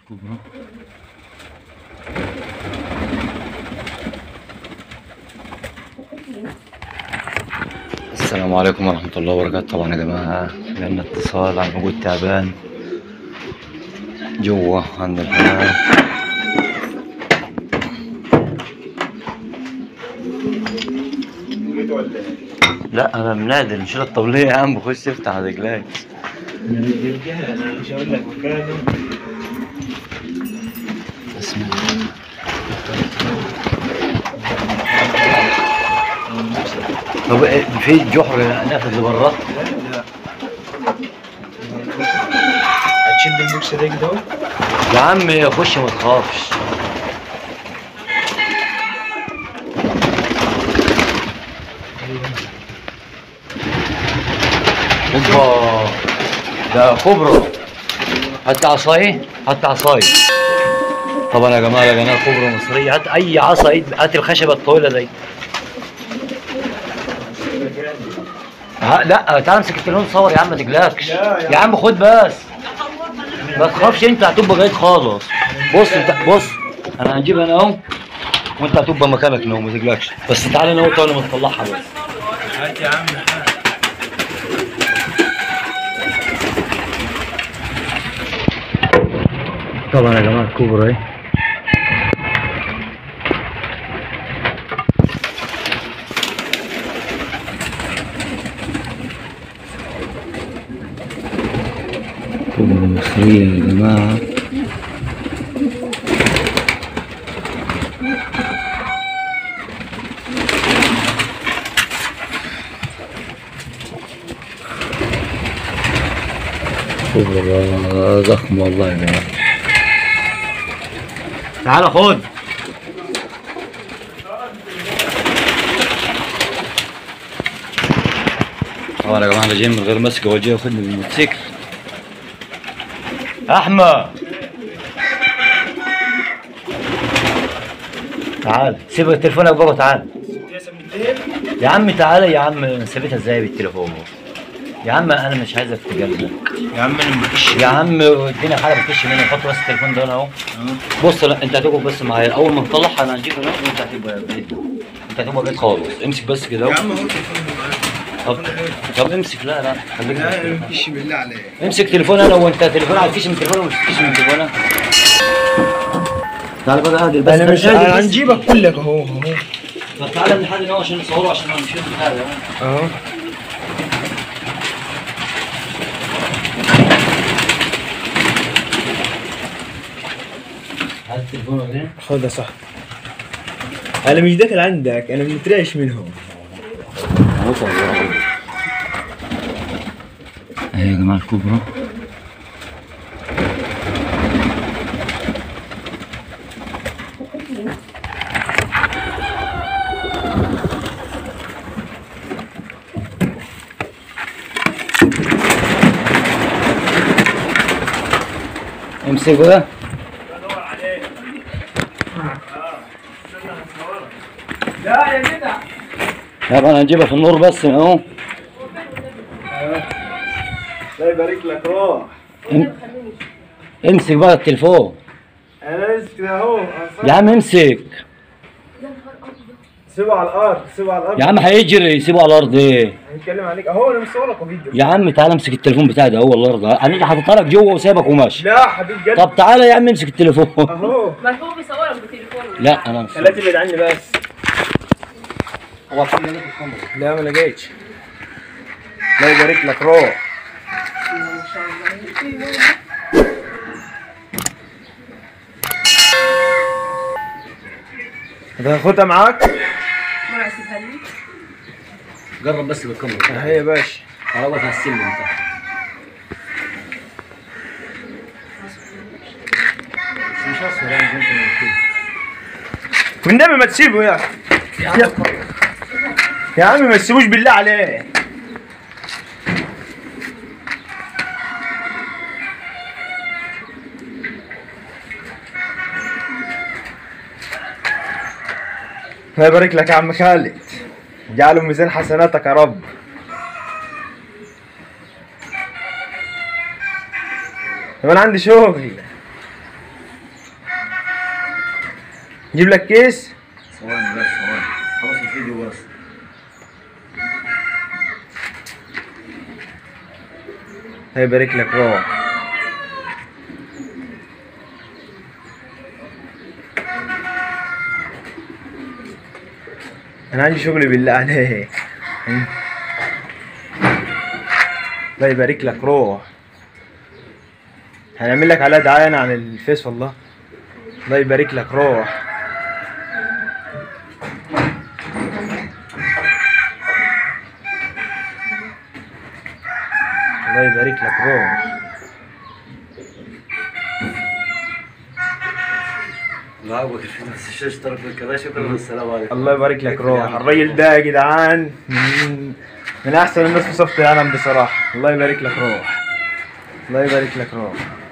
كبرى السلام عليكم ورحمة الله وبركاته طبعا يا جماعة جالنا اتصال عن وجود تعبان جوه عند الحمام لا انا منادل نشيل الطبلية يا عم خش افتح رجلك انا مش هقول لك مكانه بسم الله طب إيه، في جحر نافذ لبرا لا هتشد البوكس ده كده اهو يا عم خش ما تخافش اوبا ده كبرى هات عصاي هات عصاي طبعا يا جماعه لقيناها كبرى مصريه هات اي عصا إيد- هات الخشبه الطويله دي ها لا تعال امسك التليفون صور يا عم ما تقلقش لا يا يا عم خد بس ما تخافش انت هتبقى جيد خالص بص انت بص انا هنجيب انا اهو وانت هتبقى مكانك نوم ما تقلقش بس تعالى انا وانت ما تطلعها بس هات يا عم هات. طبعا يا جماعه الكوبرا اهي كوبرا مصرية يا جماعة كوبرا ضخمة والله يا جماعة تعال خد طبعا يا جماعه انا جاي من غير مسكه هو جاي ياخدني بالموتوسيكل احمد تعال سيب التليفون بابا تعال تقسم بالليل يا عم تعال يا عم سيبتها ازاي بالتليفون يا عم انا مش عايزك تجلد يا عم انا مفيش يا عم الدنيا حاجه بتكش مني حط بس التليفون ده هنا اهو بص لا انت هتقعد بس معايا اول ما نطلعها انا هنجيب هنا وانت هتبقى بعيد انت هتبقى بعيد خالص امسك بس كده يا اهو عم هو التليفون معاك. طب طب امسك لا لا خليك لا بس انا كده. مفيش بالله عليك امسك تليفون انا وانت تليفون على الكيس من تليفون ومش الكيس من تليفون تعال بقى هادي بس انا مش هادي بس. هنجيبك كلك اهو اهو طب تعالى من حد هنا عشان نصوره عشان انا مش هذا اهو هات التليفون ده خد يا صاحبي انا مش داخل عندك انا مترعش منهم اهي يا جماعه الكبرى امسك بقى لا يا جدع يابا انا هنجيبها في النور بس اهو الله يبارك لك روح ام- امسك بقى التليفون انا ماسك كده اهو يا عم امسك سيبه على الارض سيبه على الارض يا عم هيجري سيبه على الارض ايه هنتكلم عليك اهو انا مصور لك فيديو يا عم تعالى امسك التليفون بتاعي ده هو الارض انا حاططها لك جوه وسايبك وماشي لا حبيب قلبي طب تعالى يا عم امسك التليفون اهو ما هو بيصورك بتليفونه لا انا مش خليها تبعد عني بس لا ما لقيتش الله يبارك لك روح هتاخدها معاك؟ ما اسيبها لي جرب بس بالكاميرا اهي يا باشا قربت على السلم انت مش اصفر يعني زي انت ما قلت لي. والنبي ما تسيبه يا اخي يا, يا عم ما تسيبوش بالله عليك الله يبارك لك يا عم خالد جعله ميزان حسناتك يا رب طب انا عندي شغل نجيب لك كيس ثواني بس ثواني خلص الفيديو بس الله يبارك لك روح انا عندي شغل بالله عليك الله يبارك لك روح هنعمل لك عليها دعايه انا عن الفيس والله الله يبارك لك روح الله يبارك لك روح لا ابو بس اشترك في القناه شكرا والسلام عليكم الله يبارك لك روح الراجل ده يا جدعان من, من احسن الناس في صف العالم بصراحه الله يبارك لك روح الله يبارك لك روح